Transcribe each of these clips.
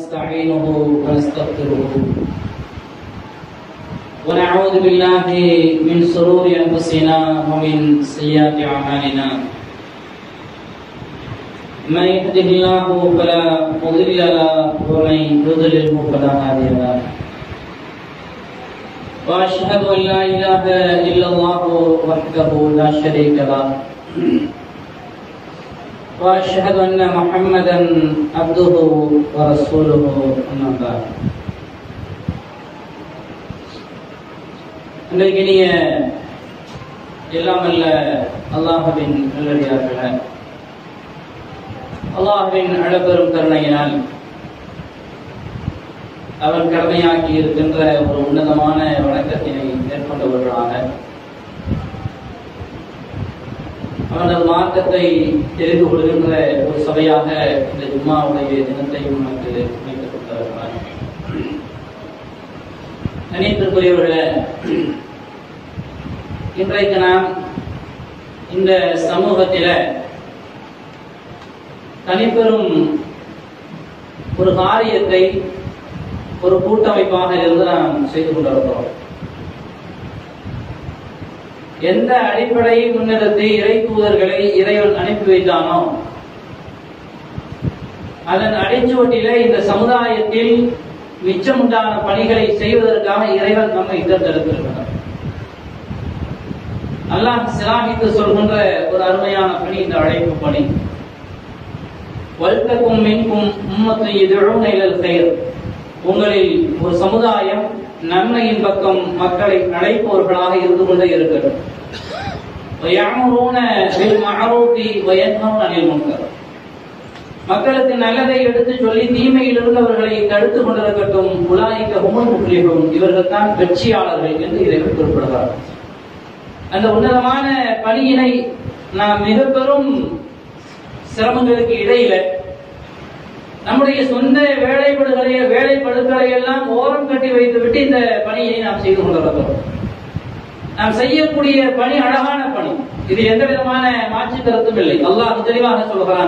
ونستعينه ونستغفره ونعوذ بالله من شرور انفسنا ومن سيئات اعمالنا من يهده الله فلا مضل له ومن يضلله فلا هادي له واشهد ان لا اله الا الله وحده لا شريك له واشهد ان محمدا عبده ورسوله اما بعد இன்றைக்கு இனிய எல்லாமல்ல அல்லாஹுவின் நல்லடியார்கள அல்லாஹுவின் அளப்பெரும் கருணையினால் அவர் கடமையாக்கி இருக்கின்ற ஒரு உன்னதமான வணக்கத்தினை மேற்கொண்டவர்களாக அவனது மார்க்கத்தை தெரிந்து கொள்கின்ற ஒரு சபையாக இந்த ஜும்மாவுடைய தினத்தையும் நமக்கு அமைத்துக் கொடுத்தவர்களாக கணித்திற்குரியவர்களே இன்றைக்கு நாம் இந்த சமூகத்தில தனிப்பெரும் ஒரு காரியத்தை ஒரு கூட்டமைப்பாக இருந்து நாம் செய்து கொண்டிருக்கிறோம் எந்த அடிப்படை முன்னிறுத்தி இறை தூதர்களை இறைவன் அனுப்பி வைத்தானோ அதன் அடிச்சுவட்டில இந்த சமுதாயத்தில் மிச்சமுண்டான பணிகளை செய்வதற்காக இறைவன் நம்மை தேர்ந்தெடுத்திருக்கிறார் அல்லாஹ் சிலாகித்து சொல்கின்ற ஒரு அருமையான பணி இந்த அழைப்பு பணி வல்தக்கும் மின்கும் உம்மத்தை எதிரும் இழல் செயல் உங்களில் ஒரு சமுதாயம் நன்மையின் பக்கம் மக்களை அழைப்பவர்களாக இருந்து கொண்டே இருக்கிறது மக்களுக்கு நல்லதை எடுத்து சொல்லி தீமையில் இருந்தவர்களை தடுத்து கொண்டிருக்கட்டும் உலாய்க்க ஹுமன் முக்லிகும் இவர்கள் தான் வெற்றியாளர்கள் என்று இதை குறிப்பிடுகிறார் அந்த உன்னதமான பணியினை நாம் மிக பெரும் சிரமங்களுக்கு இடையில நம்முடைய சொந்த வேலைப்படுகளை வேலைப்படுகளை எல்லாம் ஓரம் கட்டி வைத்து விட்டு இந்த பணியை நாம் செய்து கொண்டிருக்கிறோம் நாம் செய்யக்கூடிய பணி அழகான பணி இது எந்த விதமான மாற்று கருத்தும் இல்லை அல்லாஹ் தெளிவாக சொல்கிறான்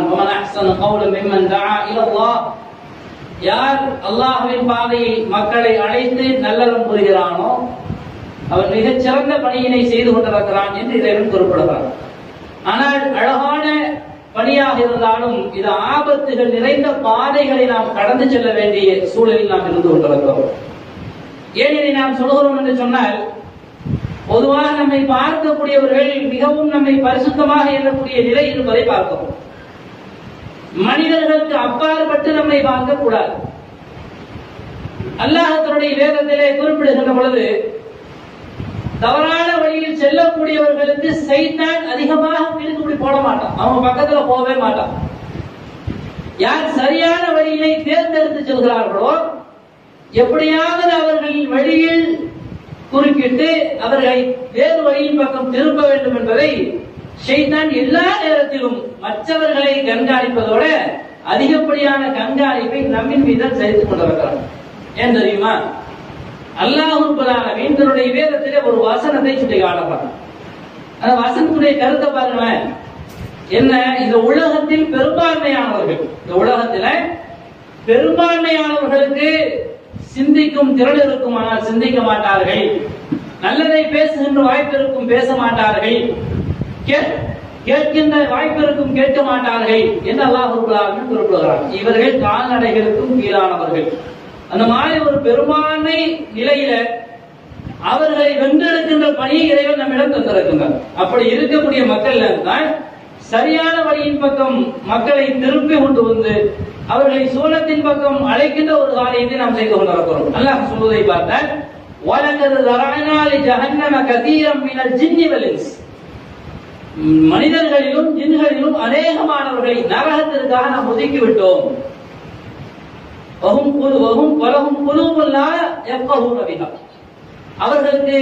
யார் அல்லாஹுவின் பாதையில் மக்களை அழைத்து நல்லறம் புரிகிறானோ அவன் மிகச் சிறந்த பணியினை செய்து கொண்டிருக்கிறான் என்று இறைவன் குறிப்பிடுகிறான் ஆனால் அழகான பணியாக இருந்தாலும் இது ஆபத்துகள் நிறைந்த பாதைகளை நாம் கடந்து செல்ல வேண்டிய சூழலில் நாம் இருந்து கொண்டிருக்கிறோம் ஏன் இதை நாம் சொல்கிறோம் என்று சொன்னால் பொதுவாக நம்மை பார்க்கக்கூடியவர்கள் மிகவும் நம்மை பரிசுத்தமாக எண்ணக்கூடிய நிலை இருப்பதை பார்க்கிறோம் மனிதர்களுக்கு அப்பாற்பட்டு நம்மை பார்க்க கூடாது அல்லாஹத்தினுடைய வேதத்திலே குறிப்பிடுகின்ற பொழுது தவறான வழியில் செல்லக்கூடியவர்களுக்கு செய்தான் அதிகமாக பிடித்து போட மாட்டான் அவங்க பக்கத்துல போகவே மாட்டான் யார் சரியான வழியினை தேர்ந்தெடுத்து செல்கிறார்களோ எப்படியாவது அவர்கள் வழியில் குறுக்கிட்டு அவர்களை வேறு வழியின் பக்கம் திரும்ப வேண்டும் என்பதை ஷெய்தான் எல்லா நேரத்திலும் மற்றவர்களை கண்காணிப்பதோட அதிகப்படியான கண்காணிப்பை நம்மின் மீது செய்து கொண்டிருக்கிறார் ஏன் தெரியுமா அல்லாஹுடைய தன்னுடைய வேதத்திலே ஒரு வசனத்தை சுட்டி காட்டப்படுறான் அந்த வசனத்துடைய கருத்தை பாருங்களேன் என்ன இந்த உலகத்தில் பெரும்பான்மையானவர்கள் இந்த உலகத்துல பெரும்பான்மையானவர்களுக்கு சிந்திக்கும் திறன் இருக்கும் ஆனால் சிந்திக்க மாட்டார்கள் நல்லதை பேசுகின்ற வாய்ப்பு இருக்கும் பேச மாட்டார்கள் கேட்கின்ற வாய்ப்பு இருக்கும் கேட்க மாட்டார்கள் என்று அல்லாஹ் குறிப்பிடுகிறார் இவர்கள் கால்நடைகளுக்கும் கீழானவர்கள் அந்த மாதிரி ஒரு பெரும்பான்மை நிலையில அவர்களை வென்றெடுக்கின்ற பணியை இறைவன் நம்மிடம் தந்திருக்கின்றார் அப்படி இருக்கக்கூடிய மக்கள் தான் சரியான வழியின் பக்கம் மக்களை திருப்பி கொண்டு வந்து அவர்களை சூழத்தின் பக்கம் அழைக்கின்ற ஒரு காரியத்தை நாம் செய்து கொண்டிருக்கிறோம் அல்லாஹ் சொல்வதை பார்த்தால் வழக்கது தரானாலி ஜஹன்னம கதீரம் மினல் ஜின்னி வலின்ஸ் மனிதர்களிலும் ஜின்களிலும் அநேகமானவர்களை நரகத்திற்காக நாம் ஒதுக்கி விட்டோம் வகும் குழு வகும் வலகும் குழுவுல்லா எப்பகும் நபிகா அவர்களுக்கு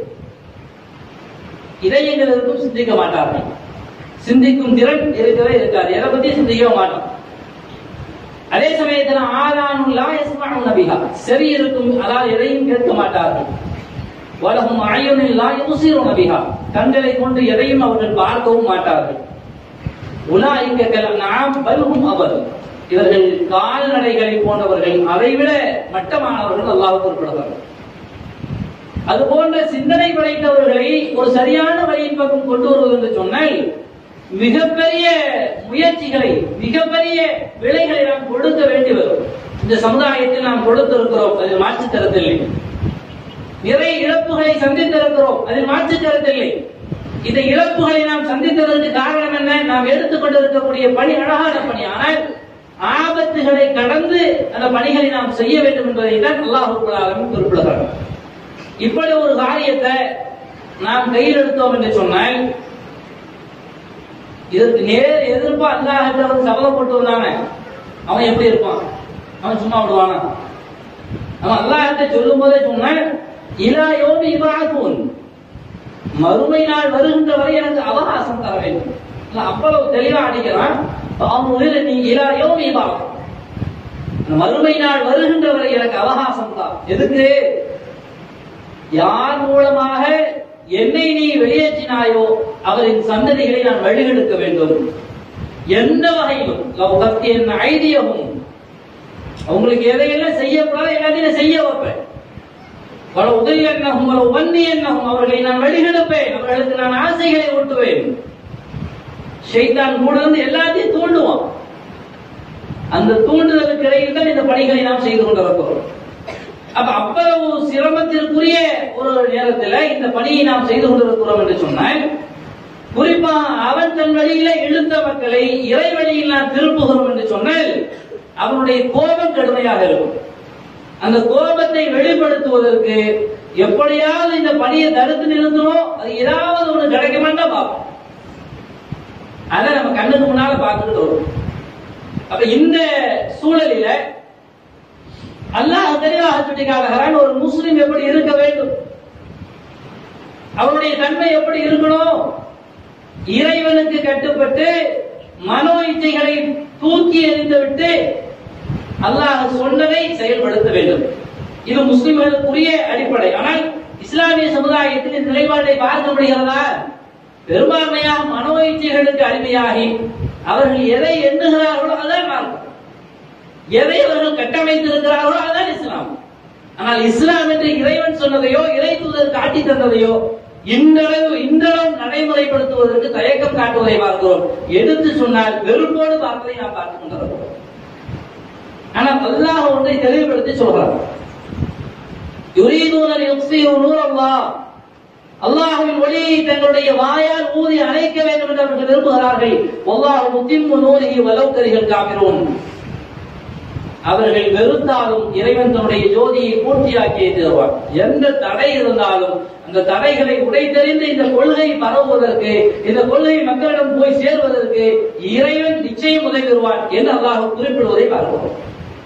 இதயங்கள் இருக்கும் சிந்திக்க மாட்டார்கள் சிந்திக்கும் திறன் இருக்கவே இருக்காது எதை பத்தி சிந்திக்க மாட்டோம் அதே சமயத்துல ஆதானுல்லா எஸ்மாவும் நபிகா செவி இருக்கும் அதாவது எதையும் கேட்க மாட்டார்கள் வலகும் அயனில்லா யுசிரும் நபிகா கண்களை கொண்டு எதையும் அவர்கள் பார்க்கவும் மாட்டார்கள் உலாய்க்க நாம் பல்கும் அவர் இவர்கள் கால்நடைகளை போன்றவர்கள் அதைவிட மட்டமானவர்கள் அல்லாஹ் குறிப்பிடுகிறார்கள் அது போன்ற சிந்தனை படைத்தவர்களை ஒரு சரியான வழியின் பக்கம் கொண்டு வருவது என்று சொன்னால் மிகப்பெரிய முயற்சிகளை மிகப்பெரிய விலைகளை நாம் கொடுக்க வேண்டி வரும் இந்த சமுதாயத்தில் நாம் கொடுத்திருக்கிறோம் அதில் மாற்று தரத்தில்லை நிறைய இழப்புகளை சந்தித்திருக்கிறோம் அதில் மாற்று கருத்தில்லை இந்த இழப்புகளை நாம் சந்தித்ததற்கு காரணம் என்ன நாம் எடுத்துக்கொண்டிருக்கக்கூடிய பணி அழகான பணி ஆனால் ஆபத்துகளை கடந்து அந்த பணிகளை நாம் செய்ய வேண்டும் என்பதை தான் அல்லாஹு குறிப்பிடுகிறார் இப்படி ஒரு காரியத்தை நாம் கையில் எடுத்தோம் என்று சொன்னால் இதற்கு நேர் எதிர்ப்பா அல்லாஹ் சபதப்பட்டு வந்தானே அவன் எப்படி இருப்பான் அவன் சும்மா விடுவானா அவன் அல்லாஹத்தை சொல்லும் போதே சொன்னான் இலா யோமி இபாத்துன் மறுமை நாள் வருகின்ற வரை எனக்கு அவகாசம் தர வேண்டும் இல்ல, அவ்வளவு தெளிவா அடிக்கிறான் அவன் நீ இலா யோமி இபாத்துன் அந்த மறுமை நாள் வருகின்ற வரை எனக்கு அவகாசம் தான் எதுக்கு யார் மூலமாக என்னை நீ வெளியேற்றினாயோ அவரின் சந்ததிகளை நான் வழிகெடுக்க வேண்டும் எந்த வகையிலும் லவ் கத்தியன் ஐதியமும் அவங்களுக்கு எதையெல்லாம் செய்யக்கூடாது எல்லாத்தையும் நான் செய்ய வைப்பேன் பல உதவி என்னகும் பல உவந்தி என்னகும் அவர்களை நான் வழிகெடுப்பேன் அவர்களுக்கு நான் ஆசைகளை ஊட்டுவேன் ஷைத்தான் கூட இருந்து எல்லாத்தையும் தூண்டுவான் அந்த தூண்டுதலுக்கு இடையில் தான் இந்த பணிகளை நாம் செய்து கொண்டிருக்கிறோம் அப்ப அவ்வளவு சிரமத்திற்குரிய ஒரு நேரத்தில் இந்த பணியை நாம் செய்து கொண்டிருக்கிறோம் என்று சொன்னால் குறிப்பா அவன் தன் வழியில இழுத்த மக்களை இறை வழியில் நாம் திருப்புகிறோம் என்று சொன்னால் அவனுடைய கோபம் கடுமையாக இருக்கும் அந்த கோபத்தை வெளிப்படுத்துவதற்கு எப்படியாவது இந்த பணியை தடுத்து நிறுத்தணும் அது ஏதாவது ஒண்ணு கிடைக்குமான்னு பார்ப்போம் அதை நம்ம கண்ணுக்கு முன்னால பார்த்துட்டு வரும் அப்ப இந்த சூழலில அல்லாஹ் தெளிவாக சுட்டிக்காட்டுகிறான் ஒரு முஸ்லிம் எப்படி இருக்க வேண்டும் அவருடைய தன்மை எப்படி இருக்கணும் இறைவனுக்கு கட்டுப்பட்டு மனோ இச்சைகளை தூக்கி எறிந்து விட்டு அல்லாஹ் சொன்னதை செயல்படுத்த வேண்டும் இது முஸ்லிம்களுக்குரிய அடிப்படை ஆனால் இஸ்லாமிய சமுதாயத்தில் இந்த நிலைப்பாட்டை பார்க்க முடிகிறதா பெரும்பான்மையாக மனோ இச்சைகளுக்கு அடிமையாகி அவர்கள் எதை எண்ணுகிறார்களோ அதான் மார்க்கம் எதை அவர்கள் கட்டமைத்திருக்கிறார்களோ அதுதான் இஸ்லாம் ஆனால் இஸ்லாம் என்று இறைவன் சொன்னதையோ இறை தூதர் காட்டி தந்ததையோ இன்றளவு இன்றளவு நடைமுறைப்படுத்துவதற்கு தயக்கம் காட்டுவதை பார்க்கிறோம் எடுத்து சொன்னால் வெறுப்போடு பார்ப்பதை நாம் பார்த்துக் கொண்டிருக்கிறோம் ஆனால் அல்லாஹ் ஒன்றை தெளிவுபடுத்தி சொல்றார் யுரீதூனர் யுக்ஸியு நூர் அல்லாஹ் அல்லாஹ்வின் ஒளியை தங்களுடைய வாயால் ஊதி அணைக்க வேண்டும் என்று அவர்கள் விரும்புகிறார்கள் அல்லாஹ் முத்திம்மு நூரிஹி வலவ் கரிகள் காமிரோன் அவர்கள் வெறுத்தாலும் இறைவன் தன்னுடைய ஜோதியை பூர்த்தியாக்கியே தருவார் எந்த தடை இருந்தாலும் அந்த தடைகளை உடைத்தெறிந்து இந்த கொள்கை பரவுவதற்கு இந்த கொள்கை மக்களிடம் போய் சேர்வதற்கு இறைவன் நிச்சயம் உதவி வருவான் என்று அல்லாஹ் குறிப்பிடுவதை பார்க்கிறோம்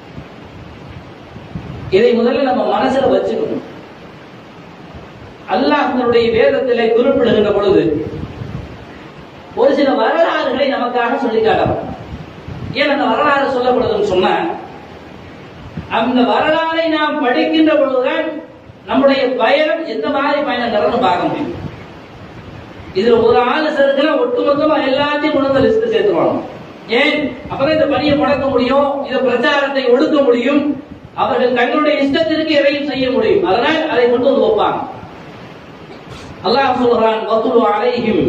இதை முதல்ல நம்ம மனசுல வச்சுக்கணும் அல்லாஹ் தன்னுடைய வேதத்திலே குறிப்பிடுகின்ற பொழுது ஒரு சில வரலாறுகளை நமக்காக சொல்லி காட்டலாம் ஏன் அந்த வரலாறு சொல்லப்படுதுன்னு சொன்னா அந்த வரலாறை நாம் படிக்கின்ற பொழுதுதான் நம்முடைய பயணம் எந்த மாதிரி பயணங்கிறத பார்க்க முடியும் இதுல ஒரு ஆள் சருக்குன்னா ஒட்டுமொத்தமா எல்லாத்தையும் கொண்டு வந்து லிஸ்ட் சேர்த்துருவாங்க ஏன் அப்பதான் இந்த பணியை முடக்க முடியும் இந்த பிரச்சாரத்தை ஒடுக்க முடியும் அவர்கள் தங்களுடைய இஷ்டத்திற்கு எதையும் செய்ய முடியும் அதனால் அதை கொண்டு வந்து வைப்பாங்க அல்லாஹ் சொல்கிறான் வத்துலு அலைஹிம்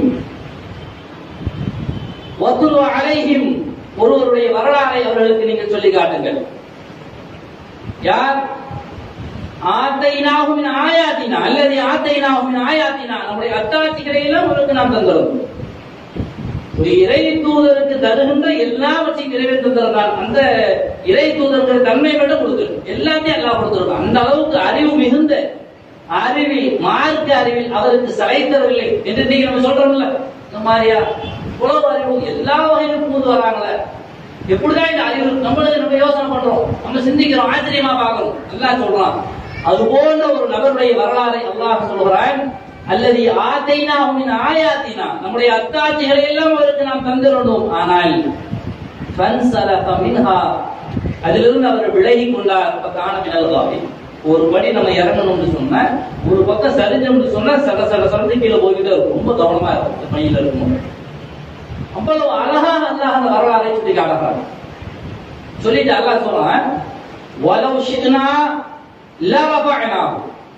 வத்துலு அலைஹிம் ஒருவருடைய வரலாறை அவர்களுக்கு நீங்கள் சொல்லி காட்டுங்கள் யார் ஆத்தைனாகும் ஆயாத்தினா அல்லது ஆத்தைனாகும் ஆயாத்தினா நம்முடைய அத்தாட்சிகளை எல்லாம் அவருக்கு நாம் தந்துடும் ஒரு இறை தூதருக்கு தருகின்ற எல்லாவற்றையும் நிறைவேற்றி தந்திருந்தான் அந்த இறை தூதர்கள் தன்மை விட கொடுத்துரு எல்லாத்தையும் எல்லாம் கொடுத்துருக்கான் அந்த அளவுக்கு அறிவு மிகுந்த அறிவில் மார்க்க அறிவில் அவருக்கு சளைத்தவர்கள் என்று இன்னைக்கு நம்ம சொல்றோம்ல இந்த மாதிரியா உலக அறிவு எல்லா வகையிலும் பூந்து வராங்களே எப்படிதான் இந்த அறிவு நம்மளுக்கு நம்ம யோசனை பண்றோம் நம்ம சிந்திக்கிறோம் ஆச்சரியமா பார்க்கிறோம் அல்லாஹ் சொல்றான் அது போன்ற ஒரு நபருடைய வரலாறை அல்லாஹ் சொல்கிறான் அல்லது ஆத்தைனாவும் ஆயாத்தினா நம்முடைய அத்தாட்சிகளை எல்லாம் அவருக்கு நாம் தந்திருந்தோம் ஆனால் ஃபன்சலக மின்ஹா அதிலிருந்து அவர் விலகி கொண்டார் காண மினல்காவி ஒரு படி நம்ம இறங்கணும்னு சொன்னா ஒரு பக்கம் சரிஞ்சோம்னு சொன்னா சட சட சடந்து கீழே போய்கிட்டே இருக்கும் ரொம்ப கவனமா இருக்கும் இந்த பணியில இருக்கும் அவ்வளவு அழகாக அல்லாஹ் அந்த வரலாறை சுட்டி காட்டுறாங்க சொல்லிட்டு அல்லாஹ் சொல்றான் வலவ் ஷிக்னா லரஃபஅனாஹு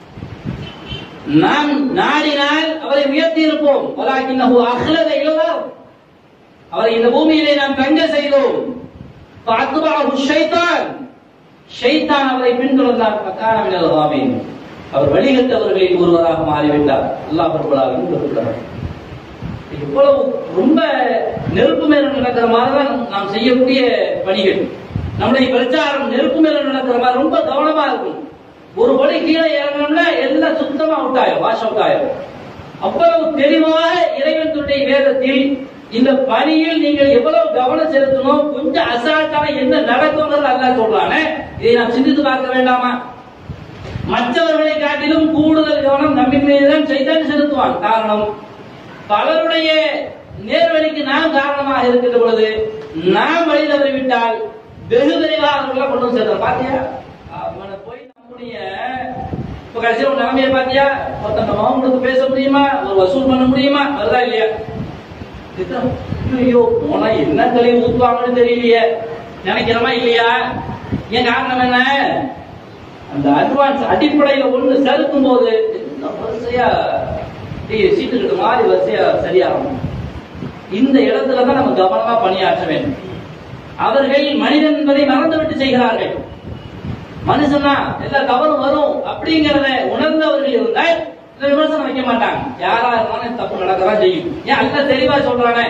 நாம் நாடினால் அவரை உயர்த்தி இருப்போம் வலாக்கின்னஹு அஹ்லத இலல் அவரை இந்த பூமியிலே நாம் தங்க செய்தோம் ஃபஅத்பஅஹு ஷைத்தான் ஷைத்தான் அவரை பின்தொடர்ந்தார் ஃபகான மினல் காபீன் அவர் வழிகட்டவர்களில் ஒருவராக மாறிவிட்டார் அல்லாஹ் ரப்பல் ஆலமீன் குறிப்பிட்டார் இவ்வளவு ரொம்ப நெருப்பு மேல நடக்கிற மாதிரி தான் நாம் செய்யக்கூடிய பணிகள் நம்முடைய பிரச்சாரம் நெருப்பு மேல நடக்கிற மாதிரி ரொம்ப கவனமா இருக்கும் ஒரு படி கீழே இறங்கணும்னா எல்லாம் சுத்தமா அவுட் ஆயிரும் வாஷ் அவுட் ஆயிரும் அவ்வளவு தெளிவாக இறைவனுடைய வேதத்தில் இந்த பணியில் நீங்கள் எவ்வளவு கவனம் செலுத்தணும் கொஞ்சம் அசால்ட்டான என்ன நடக்கும்ன்றது அல்லாஹ் சொல்றானே இதை நாம் சிந்தித்து பார்க்க வேண்டாமா மற்றவர்களை காட்டிலும் கூடுதல் கவனம் நம்மின் மீதுதான் சைத்தான் செலுத்துவான் காரணம் பலருடைய நேர்வழிக்கு நாம் காரணமாக இருக்கின்ற பொழுது நாம் வழி தவறிவிட்டால் வெகு விரைவாக அவர்களை கொண்டு வந்து சேர்த்தோம் பாத்தியா அவனை போய் நம்முடைய இப்ப கடைசியில் ஒரு நிலைமையை பாத்தியா ஒருத்தன் மகங்களுக்கு பேச முடியுமா ஒரு வசூல் பண்ண முடியுமா வருதா இல்லையா இதுதான், ஐயோ போனா என்ன கழிவு ஊத்துவாங்கன்னு தெரியலையே நினைக்கிறோமா இல்லையா ஏன் காரணம் என்ன அந்த அட்வான்ஸ் அடிப்படையில ஒண்ணு செலுத்தும் போது எல்லாம் வரிசையா அப்படியே சீட்டு கட்டு மாதிரி வரிசையா சரியாகும் இந்த இடத்துல தான் நம்ம கவனமா பணியாற்ற வேண்டும் அவர்கள் மனிதன் என்பதை மறந்துவிட்டு செய்கிறார்கள் மனுஷனா எல்லா தவறும் வரும் அப்படிங்கறத உணர்ந்தவர்கள் இருந்தால் இந்த விமர்சனம் வைக்க மாட்டாங்க யாரா இருந்தாலும் தப்பு நடக்கதான் செய்யும் ஏன் அல்ல தெளிவா சொல்றானே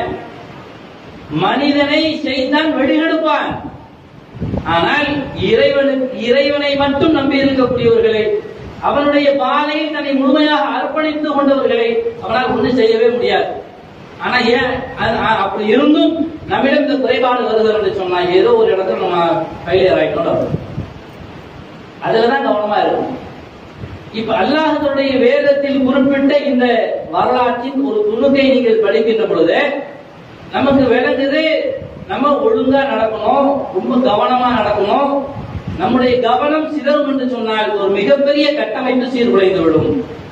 மனிதனை செய்தான் வெளியெடுப்பான் ஆனால் இறைவனுக்கு இறைவனை மட்டும் நம்பி இருக்கக்கூடியவர்களை அவனுடைய பாதையில் தன்னை முழுமையாக அர்ப்பணித்து கொண்டவர்களை அவனால் ஒன்றும் செய்யவே முடியாது ஆனா ஏன் அது- அ- அப்படி இருந்தும் நம்மிடம் இந்த குறைபாடு வருகிறது என்று சொன்னா ஏதோ ஒரு இடத்துல நம்ம ஃபெயிலியர் ஆயிட்டோம் அதுலதான் கவனமா இருக்கும் இப்ப அல்லாஹனுடைய வேதத்தில் குறிப்பிட்ட இந்த வரலாற்றின் ஒரு துணுக்கை நீங்கள் படிக்கின்ற பொழுது நமக்கு விளங்குது நம்ம ஒழுங்கா நடக்கணும் ரொம்ப கவனமா நடக்கணும் நம்முடைய கவனம் சிதறும் என்று சொன்னால் ஒரு மிகப்பெரிய கட்டமைப்பு சீர்குலைந்து விடும்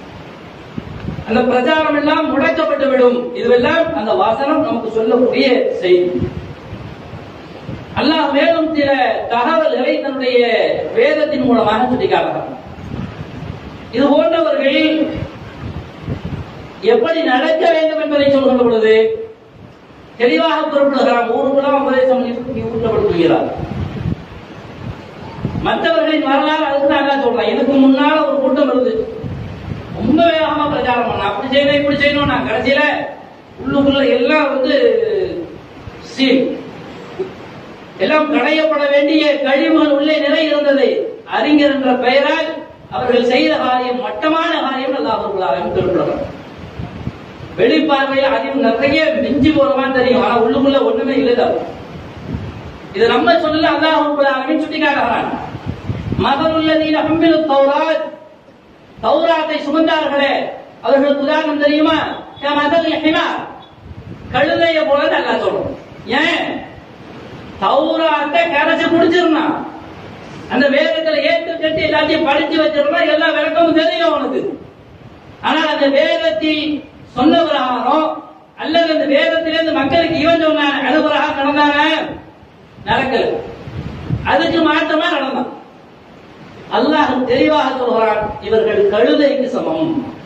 அந்த பிரச்சாரம் எல்லாம் முடக்கப்பட்டு விடும் இதுவெல்லாம் அந்த வசனம் நமக்கு சொல்லக்கூடிய செய்தி அல்லாஹ் மேலும் சில தகவல்களை தன்னுடைய வேதத்தின் மூலமாக சுட்டிக்காட்டுகிறார் இது போன்றவர்கள் எப்படி நடக்க வேண்டும் என்பதை சொல்கின்ற பொழுது தெளிவாக குறிப்பிடுகிறார் ஊருக்குலாம் உபதேசம் பண்ணி ஊட்டப்படுத்துகிறார் மற்றவர்களின் வரலாறு அதுக்கு தான் அல்லாஹ் சொல்றான் இதுக்கு முன்னால ஒரு கூட்டம் இருந்துச்சு ரொம்ப வேகமா பிரச்சாரம் பண்ண அப்படி செய்யணும் இப்படி செய்யணும் நான் கடைசியில உள்ளுக்குள்ள எல்லாம் வந்து சீல் எல்லாம் கடையப்பட வேண்டிய கழிவுகள் உள்ளே நிறை இருந்தது அறிஞர் என்ற பெயரால் அவர்கள் செய்த காரியம் மட்டமான காரியம் அல்லாஹ் அவர்களாக குறிப்பிடுறார் வெளிப்பார்வையில் அதில் நிறைய மிஞ்சி போற மாதிரி தெரியும் ஆனா உள்ளுக்குள்ள ஒண்ணுமே இல்லதான் இது நம்ம சொல்லல அல்லாஹ் அவர்கள் சுட்டி காட்டுகிறான் மகனுள்ளதீன ஹம்மிலு தௌராத் தௌராத்தை சுமந்தார்களே அவர்களுக்கு உதாரணம் தெரியுமா யா மதல் ஹிமார் கழுதைய போல நல்லா சொல்றோம் ஏன் தௌராத்தை கரைச்சு குடிச்சிருந்தான் அந்த வேதத்துல ஏத்து கட்டி எல்லாத்தையும் படிச்சு வச்சிருந்தா எல்லா விளக்கமும் தெரியும் அவனுக்கு ஆனால் அந்த வேதத்தில் சொன்ன பிரகாரம் அல்லது அந்த வேதத்திலிருந்து மக்களுக்கு இவன் சொன்னான் அது பிரகாரம் நடந்தாங்க நடக்கல அதுக்கு மாற்றமா நடந்தான் அல்லாஹ் தெளிவாக சொல்கிறான் இவர்கள் கழுதைக்கு சமம்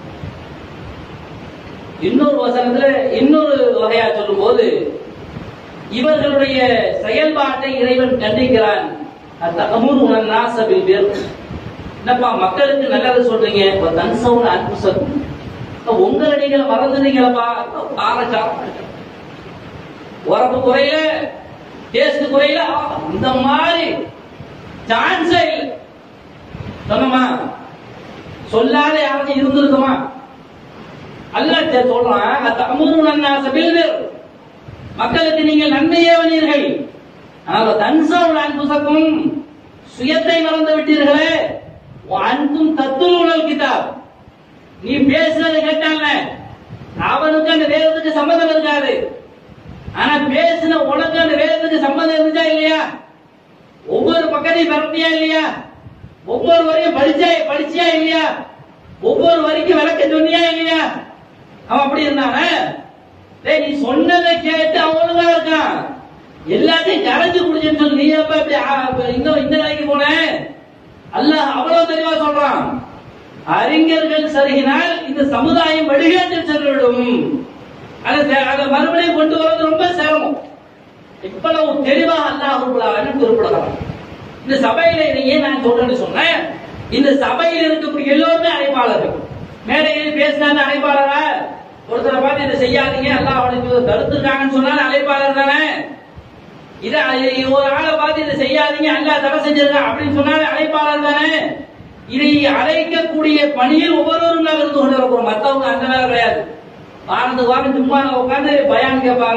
இன்னொரு வசனத்துல இன்னொரு வகையா சொல்லும் போது இவர்களுடைய செயல்பாட்டை இறைவன் கண்டிக்கிறான் அத்தகமுர் உனன் நாசபில் பேர் என்னப்பா மக்களுக்கு நல்லது சொல்றீங்க தன்சவுன் அன்புசக்கும் உங்களை நீங்க மறந்துட்டீங்களப்பா ஆரச்சாரம் உரப்பு குறையில டேஸ்ட் குறையில இந்த மாதிரி சான்ஸே இல்லை சொன்னமா சொல்லாத யாராச்சும் இருந்திருக்குமா அல்லாஹ் சொல்றான் அத்தமுருன் நாச பில்பிர் மக்களுக்கு நீங்கள் நன்மையே வந்தீர்கள் ஆனால் தன்சவுல் அன்புசக்கும் சுயத்தை மறந்து விட்டீர்களே அன்பும் தத்துவல் கிதாப் நீ பேசுறது கேட்டான்ல அவனுக்கு அந்த வேதத்துக்கு சம்மதம் இருக்காது ஆனா பேசின உனக்கு அந்த வேதத்துக்கு சம்மதம் இருந்துச்சா இல்லையா ஒவ்வொரு பக்கத்தையும் பரப்பியா இல்லையா ஒவ்வொரு வரையும் படிச்சா படிச்சியா இல்லையா ஒவ்வொரு வரைக்கும் விளக்க சொன்னியா இல்லையா அவன் அப்படி இருந்தானே டேய் நீ சொன்னதை கேட்டு அவன் ஒழுங்கா இருக்கான் எல்லாத்தையும் கரைஞ்சு குடிச்சுன்னு சொல்லி நீ எப்ப இப்படி ஆ- இப்ப இந்த இந்த நிலைக்கு போன அல்லாஹ் அவ்வளவு தெளிவா சொல்றான் அறிஞர்கள் சருகினால் இந்த சமுதாயம் வழிகாட்டில் சென்றுவிடும் அதை செ- அதை மறுபடியும் கொண்டு வரது ரொம்ப சிரமம் இவ்வளவு தெளிவா அல்லாஹ் குறிப்பிடுகிறான் இந்த சபையில இதை ஏன் நான் சொல்றேன்னு சொன்னேன் இந்த சபையில் இருக்கக்கூடிய எல்லோருமே அழைப்பாளர்கள் மேடையில் பேசினாரு அழைப்பாளரா ஒருத்தரை பார்த்து இதை செய்யாதீங்க அல்லாஹ் அவனுக்கு தடுத்துருக்காங்கன்னு சொன்னாலும் அழைப்பாளர் தானே இத இ- ஒரு ஆளை பார்த்து இதை செய்யாதீங்க அல்லாஹ் தடை செஞ்சிருக்கான் அப்படின்னு சொன்னாலும் அழைப்பாளர் தானே இதை அழைக்கக்கூடிய பணியில் ஒவ்வொருவரும் நாங்கள் இருந்து கொண்டிருக்கிறோம் மத்தவங்க அந்த வேலை கிடையாது வாரத்துக்கு வாரம் சும்மா உட்காந்து பயான் கேட்பாங்க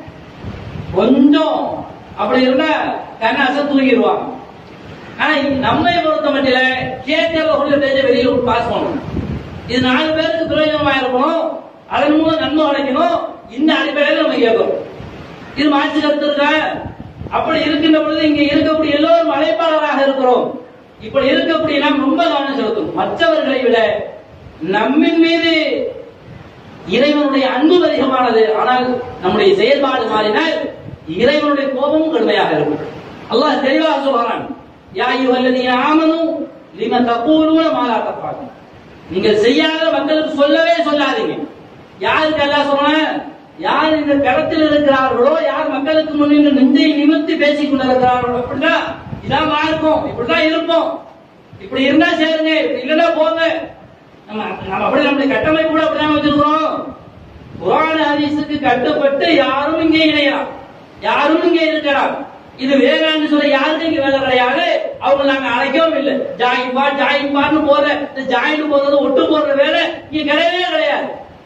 கொஞ்சம் அப்படி இருந்தா கண்ணை அசை தூங்கிடுவாங்க ஆனா நம்மை பொறுத்த மட்டில கேட்கிறவர்களுடைய பேச்ச வெளியில ஒரு பாஸ் பண்ணணும் இது நாலு பேருக்கு பிரயோஜனமா இருக்கணும் அதன் மூலம் நன்மை கிடைக்கணும் இந்த அடிப்படையில் நம்ம கேட்கணும் இது மாற்று கருத்து இருக்கா அப்படி இருக்கின்ற பொழுது இங்க இருக்கக்கூடிய எல்லோரும் அழைப்பாளராக இருக்கிறோம் இப்படி இருக்கக்கூடிய நாம் ரொம்ப கவனம் செலுத்தணும் மற்றவர்களை விட நம்மின் மீது இறைவனுடைய அன்பு அதிகமானது ஆனால் நம்முடைய செயல்பாடு மாறினால் இறைவனுடைய கோபமும் கடுமையாக இருக்கும் அல்லாஹ் தெளிவாக சொல்றான் யா அய்யுஹல்லதீன ஆமனு லிம தகூலுன மா லா தஃபாலுன் நீங்கள் செய்யாத மக்களுக்கு சொல்லவே சொல்லாதீங்க யாருக்கு அல்லாஹ் சொல்றான் யார் இந்த கடத்தில் இருக்கிறார்களோ யார் மக்களுக்கு முன்னின்று நெஞ்சை நிமிர்த்தி பேசிக் கொண்டிருக்கிறார்களோ அப்படிதான் இதான் மார்க்கம் இப்படிதான் இருப்போம் இப்படி இருந்தா சேருங்க இப்படி இல்லைன்னா போங்க நம்ம நம்ம அப்படி நம்முடைய கட்டமைப்பு கூட அப்படிதான் வச்சிருக்கிறோம் குரான் ஹதீஸுக்கு கட்டுப்பட்டு யாரும் இங்கே இல்லையா யாரும் இங்கே இருக்கிறார் இது வேகான்னு சொல்ல யாருக்கும் இங்க வேலை கிடையாது அவங்க நாங்க அழைக்கவும் இல்லை ஜாயின் பா ஜாயின் பான்னு போற இந்த ஜாயின் போறது ஒட்டு போடுற வேலை இங்க கிடையவே கிடையாது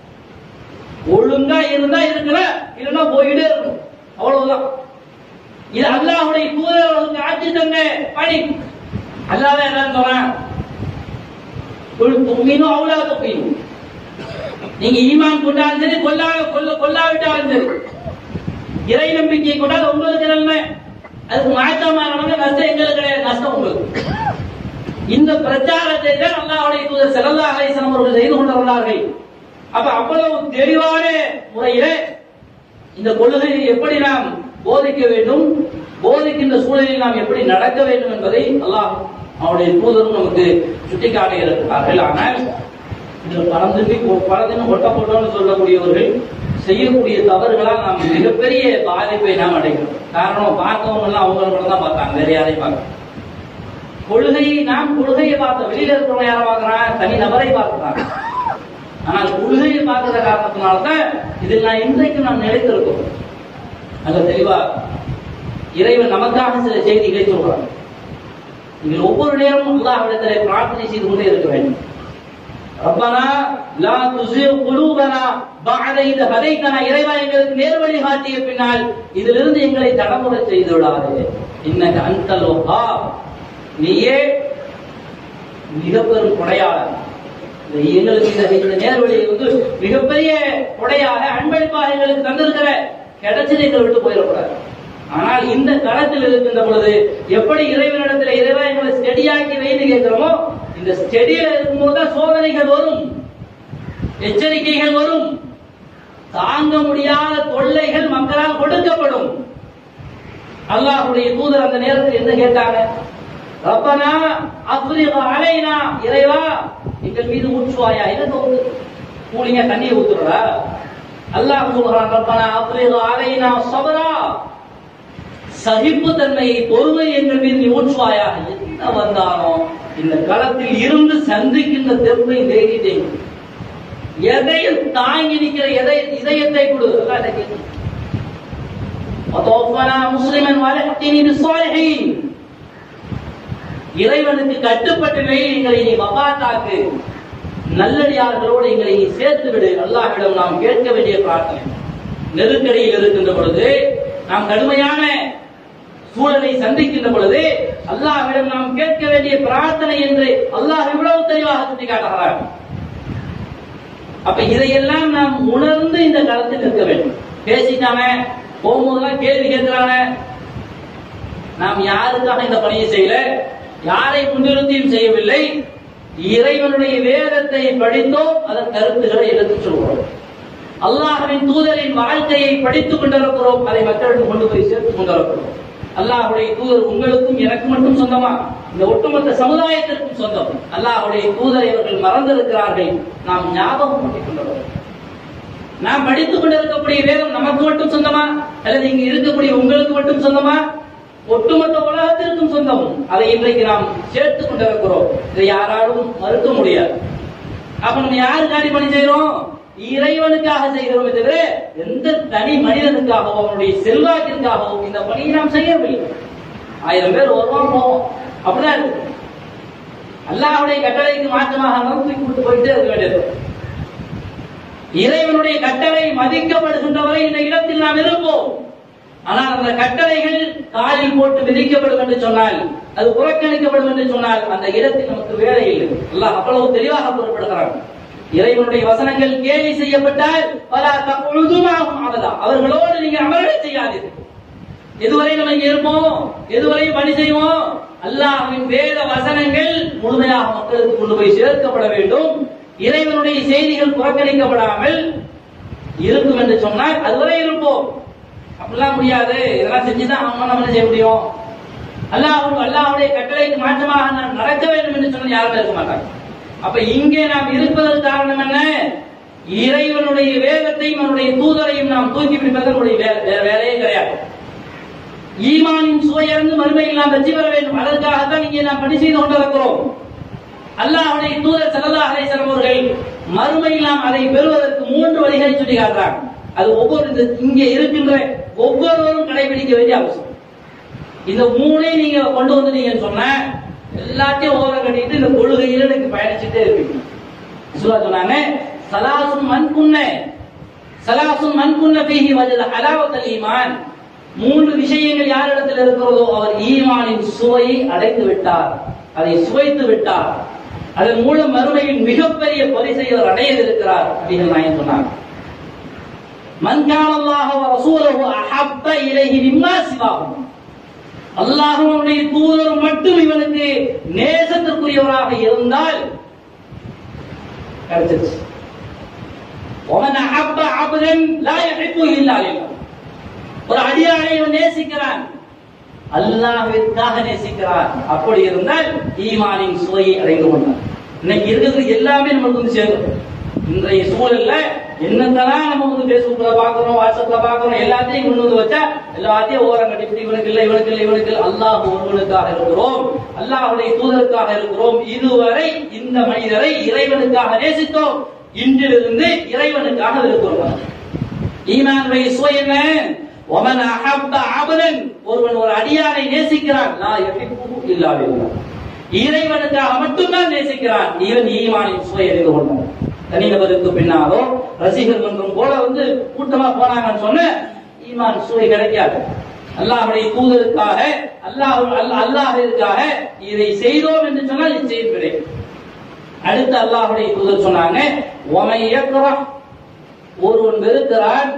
ஒழுங்கா இருந்தா இருக்கிற இல்லைன்னா போயிட்டே இருக்கும் அவ்வளவுதான் இது அல்லாஹ்வுடைய தூதர்களுக்கு ஆட்சி தந்த பணி அல்லாஹ் என்ன சொல்றான் குல் தும்மினு அவுலா தும்மினு நீங்க ஈமான் கொண்டாலும் சரி கொல்லா கொல்ல கொல்லாவிட்டாலும் சரி இறை நம்பிக்கை கொண்டால் உங்களுக்கு நன்மை அதுக்கு மாற்றமானவங்க நஷ்டம் எங்களுக்கு கிடையாது நஷ்டம் உங்களுக்கு இந்த பிரச்சாரத்தை தான் அல்லாஹ்வுடைய தூதர் ஸல்லல்லாஹு அலைஹி வஸல்லம் அவர்கள் செய்து கொண்டிருந்தார்கள் அப்ப அவ்வளவு தெளிவான முறையில இந்த கொள்கையை எப்படி நாம் போதிக்க வேண்டும் போதிக்கின்ற சூழலில் நாம் எப்படி நடக்க வேண்டும் என்பதை அல்லாஹ் அவருடைய தூதரும் நமக்கு சுட்டிக்காட்டி இருக்கிறார்கள் ஆனால் இதில் பலந்துக்கு பலதினம் ஒட்ட போட்டோம்னு சொல்லக்கூடியவர்கள் செய்யக்கூடிய தவறுகளால் நாம் மிகப்பெரிய பாதிப்பை நாம் அடைகிறோம் காரணம் பார்த்தவங்க எல்லாம் அவங்கள மட்டும் தான் பார்த்தாங்க வேற யாரையும் பார்க்க கொள்கையை நாம் கொள்கையை பார்த்தோம் வெளியில இருக்கிறவங்க யாரை பார்க்கறான் தனி நபரை பார்க்கிறாங்க ஆனால் கொள்கையை பார்க்கிற காரணத்தினால்தான் இதில் நான் இன்றைக்கு நாம் நிலைத்திருக்கிறோம் நல்ல தெளிவா இறைவன் நமக்காக சில செய்திகளை சொல்றாங்க நீங்கள் ஒவ்வொரு நேரமும் அல்லாஹ்விடத்திலே பிரார்த்தனை செய்து கொண்டே இருக்க வேண்டும் ரப்பனா லா துஸிக் குலூபனா பஅத இத ஹதைதனா இறைவா எங்களுக்கு நேர்வழி காட்டிய பின்னால் இதிலிருந்து எங்களை தடமுறை செய்து விடாதே இன்னக அன்தல் வஹ்ஹாப் நீயே மிக பெரும் கொடையாளர் இந்த எங்களுக்கு இந்த இந்த நேர்வழியை வந்து மிகப்பெரிய கொடையாக அன்பளிப்பாக எங்களுக்கு தந்திருக்கிற கிடைச்சது எங்களை விட்டு போயிடக்கூடாது ஆனால் இந்த களத்தில் இருக்கின்ற பொழுது எப்படி இறைவனிடத்தில் இறைவா எங்களை ஸ்டெடியாக்கி வைத்து கேட்கிறோமோ இந்த ஸ்டெடியில இருக்கும்போது தான் சோதனைகள் வரும் எச்சரிக்கைகள் வரும் தாங்க முடியாத தொல்லைகள் மக்களால் கொடுக்கப்படும் அல்லாஹ்வுடைய தூதர் அந்த நேரத்தில் என்ன கேட்டாங்க ரப்பனா அஃப்ரிக அலைனா இறைவா எங்கள் மீது ஊற்றுவாயா எனக்கு வந்து கூலிங்க தண்ணியை ஊத்துறா அல்லாஹ் சொல்றான் ரப்பனா அஃப்ரிக அலைனா சபரா சகிப்பு தன்மையை பொறுமை எங்கள் மீது நீ ஊற்றுவாயா என்ன வந்தாலும் இந்த களத்தில் இருந்து சந்திக்கின்ற தெம்பை தேடிட்டேன் எதையும் தாங்கி நிற்கிற எதை இதயத்தை கொடு அல்லாஹ் இதை கேட்கு. وتوفنا مسلما والحقني بالصالحين இறைவனுக்கு கட்டுப்பட்ட நிலையில் எங்களை நீ வபாத்தாக்கு நல்லடியார்களோடு எங்களை நீ சேர்த்து விடு அல்லாஹ்விடம் நாம் கேட்க வேண்டிய பிரார்த்தனை நெருக்கடியில் இருக்கின்ற பொழுது நாம் கடுமையான சூழலை சந்திக்கின்ற பொழுது அல்லாஹ்விடம் நாம் கேட்க வேண்டிய பிரார்த்தனை என்று அல்லாஹ் இவ்வளவு தெளிவாக சுட்டிக்காட்டுகிறார் அப்ப இதையெல்லாம் நாம் உணர்ந்து இந்த களத்தில் இருக்க வேண்டும் பேசிட்டானே போகும்போதெல்லாம் கேள்வி கேட்கிறானே நாம் யாருக்காக இந்த பணியை செய்யல யாரை முன்னிறுத்தியும் செய்யவில்லை இறைவனுடைய வேதத்தை படித்தோம் அதன் கருத்துக்களை எடுத்துச் சொல்கிறோம் அல்லாஹ்வின் தூதரின் வாழ்க்கையை படித்துக் கொண்டிருக்கிறோம் அதை மக்களுக்கு கொண்டு போய் சேர்த்து கொண்டிருக்கிறோம் அல்லாஹ்வுடைய தூதர் உங்களுக்கும் எனக்கு மட்டும் சொந்தமா இந்த ஒட்டுமொத்த சமுதாயத்திற்கும் சொந்தம் அல்லாஹ்வுடைய தூதரை இவர்கள் மறந்திருக்கிறார்கள் நாம் ஞாபகம் பண்ணிக் கொண்டிருக்கிறோம் நாம் படித்துக் கொண்டிருக்கக்கூடிய வேதம் நமக்கு மட்டும் சொந்தமா அல்லது இங்க இருக்கக்கூடிய உங்களுக்கு மட்டும் சொந்தமா ஒட்டுமொத்த உலகத்திற்கும் சொந்தம் அதை இன்றைக்கு நாம் சேர்த்துக் கொண்டிருக்கிறோம் இதை யாராலும் மறுக்க முடியாது அப்ப நம்ம யாருக்காண்டி பணி செய்யறோம் இறைவனுக்காக செய்கிறோமே தவிர எந்த தனி மனிதனுக்காகவோ அவனுடைய செல்வாக்கிற்காகவோ இந்த பணியை நாம் செய்யவில்லை ஆயிரம் பேர் வருவான் போவோம் அப்படிதான் இருக்கு அல்லாஹ்வுடைய கட்டளைக்கு மாற்றமாக இருந்தாலும் தூக்கி விட்டு போயிட்டே இருக்க வேண்டியது இறைவனுடைய கட்டளை மதிக்கப்படுகின்ற வரை இந்த இடத்தில் நாம் இருப்போம் ஆனால் அந்த கட்டளைகள் காலில் போட்டு விதிக்கப்படும் என்று சொன்னால் அது புறக்கணிக்கப்படும் என்று சொன்னால் அந்த இடத்தில் நமக்கு வேலை இல்லை அல்லாஹ் அவ்வளவு தெளிவாக குறிப்பிடுகிறான் இறைவனுடைய வசனங்கள் கேலி செய்யப்பட்டால் பல தப்பொழுதுமாகும் அவதா அவர்களோடு நீங்கள் அமரவே செய்யாதீர்கள் எதுவரை நம்ம இங்க இருப்போம் எதுவரை பணி செய்வோம் அல்லாஹ்வின் வேத வசனங்கள் முழுமையாக மக்களுக்கு கொண்டு போய் சேர்க்கப்பட வேண்டும் இறைவனுடைய செய்திகள் புறக்கணிக்கப்படாமல் இருக்கும் என்று சொன்னால் அதுவரை இருப்போம் அப்படிலாம் முடியாது இதெல்லாம் செஞ்சுதான் அவங்க நம்ம என்ன செய்ய முடியும் அல்லாஹ் அல்லாஹ்வுடைய கட்டளைக்கு மாற்றமாக நான் நடக்க வேண்டும் என்று சொன்னால் யாருமே இருக்க மாட்டாங்க அப்ப இங்கே நாம் இருப்பதற்கு காரணம் என்ன இறைவனுடைய வேதத்தையும் அவனுடைய தூதரையும் நாம் தூக்கி பிடிப்பது நம்முடைய வே- வேற வேலையே கிடையாது ஈமானின் சுவையிறந்து மறுமையில் நாம் வெற்றி பெற வேண்டும் அதற்காகத்தான் இங்கே நாம் பணி செய்து கொண்டிருக்கிறோம் அல்லாஹ்வுடைய தூதர் ஸல்லல்லாஹு அலைஹி வஸல்லம் அவர்கள் மறுமையில் நாம் அதை பெறுவதற்கு மூன்று வழிகளை சொல்லி காட்டுறாங்க அது ஒவ்வொரு இந்த இங்கே இருக்கின்ற ஒவ்வொருவரும் கடைபிடிக்க வேண்டிய அவசியம் இந்த மூணை நீங்க கொண்டு வந்து நீங்க சொன்ன எல்லாத்தையும் ஓரம் கட்டிட்டு இந்த கொள்கையில நீங்க பயணிச்சுட்டே இருப்பீங்க சொல்ல சொன்னாங்க சலாசும் மண்குன்ன சலாசும் மண்குன்ன பீஹி வஜத ஹலாவத்தல் ஈமான் மூன்று விஷயங்கள் யாரிடத்தில் இருக்கிறதோ அவர் ஈமானின் சுவையை அடைந்து விட்டார் அதை சுவைத்து விட்டார் அதன் மூலம் மறுமையின் மிகப்பெரிய பரிசை அவர் அடைய இருக்கிறார் அப்படின்னு நான் சொன்னாங்க மன் கான அல்லாஹ் வ ரசூலஹு அஹப்ப இலைஹி மிம்மா சிவாஹும் அல்லாஹ்வுடைய தூதர் மட்டும் இவனுக்கு நேசத்திற்குரியவராக இருந்தால் கிடைச்சிருச்சு ومن أحب عبدا لا يحبه إلا لله ஒரு அடியாரை இவன் நேசிக்கிறான் அல்லாஹ்விற்காக நேசிக்கிறான் அப்படி இருந்தால் ஈமானின் சுவையை அடைந்து கொண்டான் இன்னைக்கு இருக்கிறது எல்லாமே நமக்கு வந்து சேரும் இன்றைய சூழல்ல என்னத்தெல்லாம் நம்ம வந்து பேஸ்புக்ல பாக்குறோம் வாட்ஸ்அப்ல பாக்குறோம் எல்லாத்தையும் கொண்டு வந்து வச்சா எல்லாத்தையும் ஓரம் கட்டிப்பிடி இவனுக்கு இல்லை இவனுக்கு இல்லை இவனுக்கு இல்லை அல்லாஹ் ஒருவனுக்காக இருக்கிறோம் அல்லாஹ்வுடைய தூதருக்காக இருக்கிறோம் இதுவரை இந்த மனிதரை இறைவனுக்காக நேசித்தோம் இன்றிலிருந்து இறைவனுக்காக இருக்கிறோம் ஈமானுடைய சுவை என்ன ஒமன் அஹப்ப அபதன் ஒருவன் ஒரு அடியாரை நேசிக்கிறான் லா யஹிப்பு இல்லா பில்லாஹ் இறைவனுக்காக மட்டும்தான் நேசிக்கிறான் இவன் ஈமானின் சுவை அறிந்து கொண்டான் தனிநபருக்கு பின்னாலோ ரசிகர் மன்றம் போல வந்து கூட்டமா போனாங்கன்னு சொன்ன ஈமான் சுவை கிடைக்காது அல்லாஹ்வுடைய தூதருக்காக அல்லாஹ் அல்லாஹ் அல்லாஹ்விற்காக இதை செய்தோம் என்று சொன்னால் நிச்சயம் கிடைக்கும் அடுத்து அல்லாஹ்வுடைய தூதர் சொன்னாங்க ஒமை யக்ரஹ் ஒருவன் வெறுக்கிறான்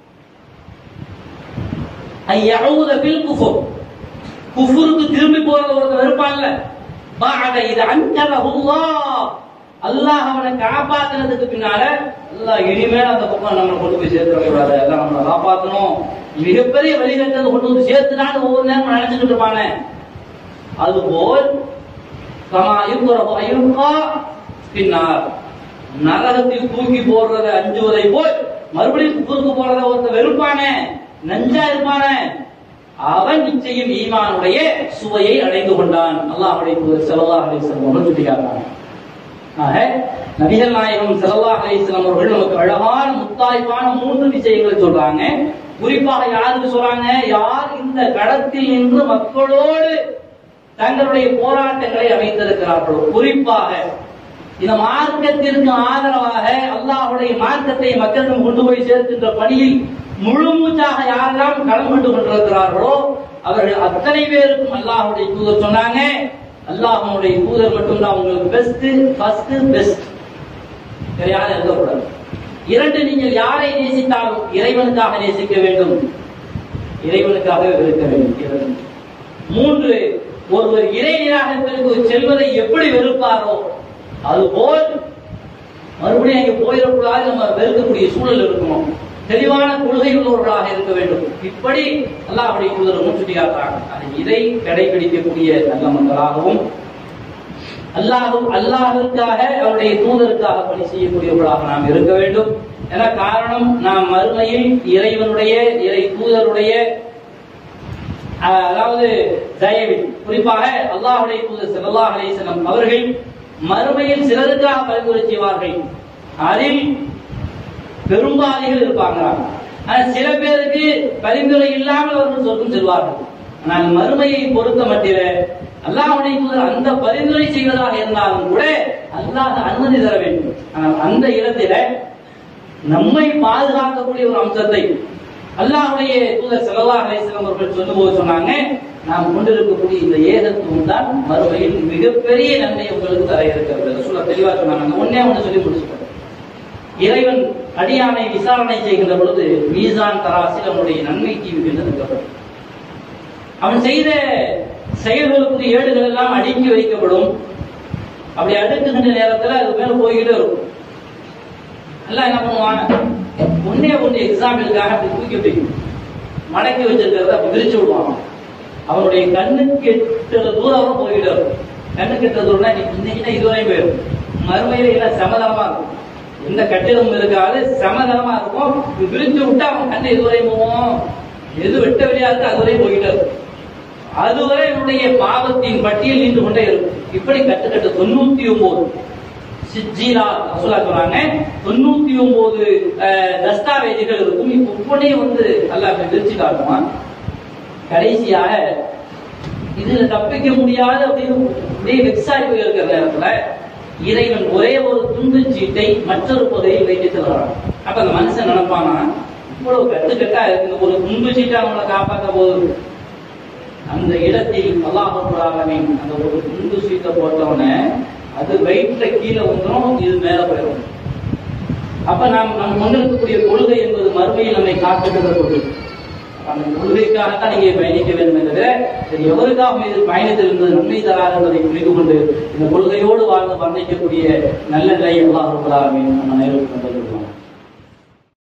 ஐயஊத பில் குஃபுர் குஃபுருக்கு திரும்பி போறது ஒருத்தன் வெறுப்பான்ல பாஅத இது அன்கரஹுல்லாஹ் அல்லாஹ் அவனை காப்பாத்துனதுக்கு பின்னால அல்லாஹ் இனிமேல் அந்த பக்கம் நம்மளை கொண்டு போய் சேர்த்துட கூடாது எல்லாம் நம்மளை காப்பாத்தணும் மிகப்பெரிய வழிகட்டது கொண்டு வந்து சேர்த்துனான்னு ஒவ்வொரு நேரம் நினைச்சுக்கிட்டு இருப்பானே அதுபோல் கமா யுக்ரஹு அயுல்கா பின்னார் நரகத்தில் தூக்கி போடுறத அஞ்சுவதை போல் மறுபடியும் குப்புருக்கு போறத ஒருத்த வெறுப்பானே நஞ்சா இருப்பானே அவன் நிச்சயம் ஈமானுடைய சுவையை அடைந்து கொண்டான் அல்லாஹ்வுடைய தூதர் ஸல்லல்லாஹு அலைஹி வஸல்லம் அவர்கள் சுட்டிக்காட்டினாங்க ஆக நபிகள் நாயகம் ஸல்லல்லாஹு அலைஹி வஸல்லம் அவர்கள் நமக்கு அழகான முத்தாய்ப்பான மூன்று விஷயங்களை சொல்றாங்க குறிப்பாக யாருக்கு சொல்றாங்க யார் இந்த கடத்தில் நின்று மக்களோடு தங்களுடைய போராட்டங்களை அமைத்திருக்கிறார்களோ குறிப்பாக இந்த மார்க்கத்திற்கு ஆதரவாக அல்லாஹ்வுடைய மார்க்கத்தை மக்களிடம் கொண்டு போய் சேர்க்கின்ற பணியில் முழு மூச்சாக யாரெல்லாம் களம் கொண்டு கொண்டிருக்கிறார்களோ அவர்கள் அத்தனை பேருக்கும் அல்லாஹ்வுடைய தூதர் சொன்னாங்க அல்லாஹ்வுடைய தூதர் மட்டும்தான் உங்களுக்கு பெஸ்ட் ஃபர்ஸ்ட் பெஸ்ட் வேற யாரும் இருக்கக்கூடாது இரண்டு நீங்கள் யாரை நேசித்தாலும் இறைவனுக்காக நேசிக்க வேண்டும் இறைவனுக்காக வெறுக்க வேண்டும் இரண்டு. மூன்று ஒருவர் இறை நிராகரிப்பிற்கு செல்வதை எப்படி வெறுப்பாரோ அதுபோல் மறுபடியும் அங்கே போயிடக்கூடாது நம்ம வெறுக்கக்கூடிய சூழல் இருக்கணும் தெளிவான கொள்கை உள்ளவர்களாக இருக்க வேண்டும் இப்படி அல்லாஹ்வுடைய தூதர் சுட்டி காட்டுறாங்க அதை இதை கடைபிடிக்கக்கூடிய நல்ல மக்களாகவும் அல்லாஹும் அல்லாஹுக்காக அவருடைய தூதருக்காக பணி செய்யக்கூடியவர்களாக நாம் இருக்க வேண்டும் என காரணம் நாம் மறுமையில் இறைவனுடைய இறை தூதருடைய அஹ், அதாவது தயவில் குறிப்பாக அல்லாஹுடைய தூதர் ஸல்லல்லாஹு அலைஹி வஸல்லம் அவர்கள் மறுமையில் சிலருக்காக பரிந்துரை செய்வார்கள் அதில் பெரும்பாலிகள் இருப்பாங்க ஆனா சில பேருக்கு பரிந்துரை இல்லாமல் அவர்கள் சொர்க்கம் செல்வார்கள் ஆனால் மறுமையை பொறுத்த மட்டில அல்லாஹ்வுடைய தூதர் அந்த பரிந்துரை செய்வதாக இருந்தாலும் கூட அல்லாஹ் அனுமதி தர வேண்டும் ஆனால் அந்த இடத்தில நம்மை பாதுகாக்கக்கூடிய ஒரு அம்சத்தை அல்லாஹ்வுடைய தூதர் ஸல்லல்லாஹு அலைஹி வஸல்லம் அவர்கள் சொல்லும்போது சொன்னாங்க நாம் கொண்டிருக்கக்கூடிய இந்த ஏகத்துவம் தான் மறுமையில் மிகப்பெரிய நன்மை உங்களுக்கு தர இருக்கிறது ரசூலுல்லாஹ் தெளிவா சொன்னாங்க அந்த ஒண்ணே ஒண்ணு சொல்லி முடிச்சுட்டாங்க இறைவன் அடியானை விசாரணை செய்கின்ற பொழுது மீசான் தராசில் அவனுடைய நன்மை தீவுகள் இருக்கப்படும் அவன் செய்த செயல்களுக்கு ஏடுகள் எல்லாம் அடுக்கி வைக்கப்படும் அப்படி அடுக்குகின்ற நேரத்துல அது மேல போய்கிட்டே இருக்கும் எல்லாம் என்ன பண்ணுவாங்க ஒன்னே ஒண்ணு எக்ஸாம்பிளுக்காக அப்படி தூக்கி அப்படி மடக்கி வச்சிருக்கிறத அப்படி விரிச்சு விடுவான் அவனுடைய கண்ணுக்கு எட்டுற தூரம் போய்கிட்டே இருக்கும் கண்ணுக்கு எட்டுற தூரம்னா இன்னைக்கு இன்னைக்குன்னா இதுவரையும் போயிடும் மறுமையில எல்லாம் சமதளமா இருக்கும் எந்த கட்டிடமும் இருக்காது சமதளமா இருக்கும் இப்படி விரிச்சு விட்டா அவன் கண்ணு இதுவரையும் போவோம் எது வெட்ட வெளியா இருக்கு அதுவரையும் போய்கிட்டே இருக்கும் அதுவரை என்னுடைய பாவத்தின் பட்டியல் நின்று கொண்டே இருக்கும் இப்படி கட்டுக்கட்டு தொண்ணூத்தி ஒன்பது சிஜீரா ரசூலா சொல்றாங்க தொண்ணூத்தி ஒன்பது தஸ்தாவேஜுகள் இருக்கும் இப்ப ஒவ்வொன்றையும் வந்து அல்லாஹ் விரிச்சு காட்டுவான் கடைசியாக இதுல தப்பிக்க முடியாது அப்படின்னு அப்படியே வெக்ஸ் ஆகி போயிருக்கிற நேரத்துல இறைவன் ஒரே ஒரு துண்டு சீட்டை மற்றொரு பகுதியில் வைத்து செல்கிறான் அப்ப அந்த மனுஷன் நினைப்பானா இவ்வளவு கட்டுக்கட்டா இருக்கு ஒரு துண்டு சீட்டை அவங்கள காப்பாற்ற போகுது அந்த இடத்தில் அல்லாஹ் ரப்பல் ஆலமீன் அந்த ஒரு துண்டு சீட்டை போட்டவனே அது வெயிட்ல கீழே வந்துடும் இது மேல போயிடும் அப்ப நாம் நம் கொண்டிருக்கக்கூடிய கொள்கை என்பது மறுமையில் நம்மை காத்துக்கிற கொள்கை அந்த கொள்கைக்காகத்தான் நீங்க பயணிக்க வேண்டும் என்பதை இது எவருக்காக இது பயணத்தில் இருந்தது நன்மை தராது என்பதை புரிந்து கொண்டு இந்த கொள்கையோடு வாழ்ந்து வர்ணிக்கக்கூடிய நல்ல நிலையை அல்லாஹ் ரப்பல் ஆலமீன் நம்ம நேருக்கு கொண்டு வருவோம்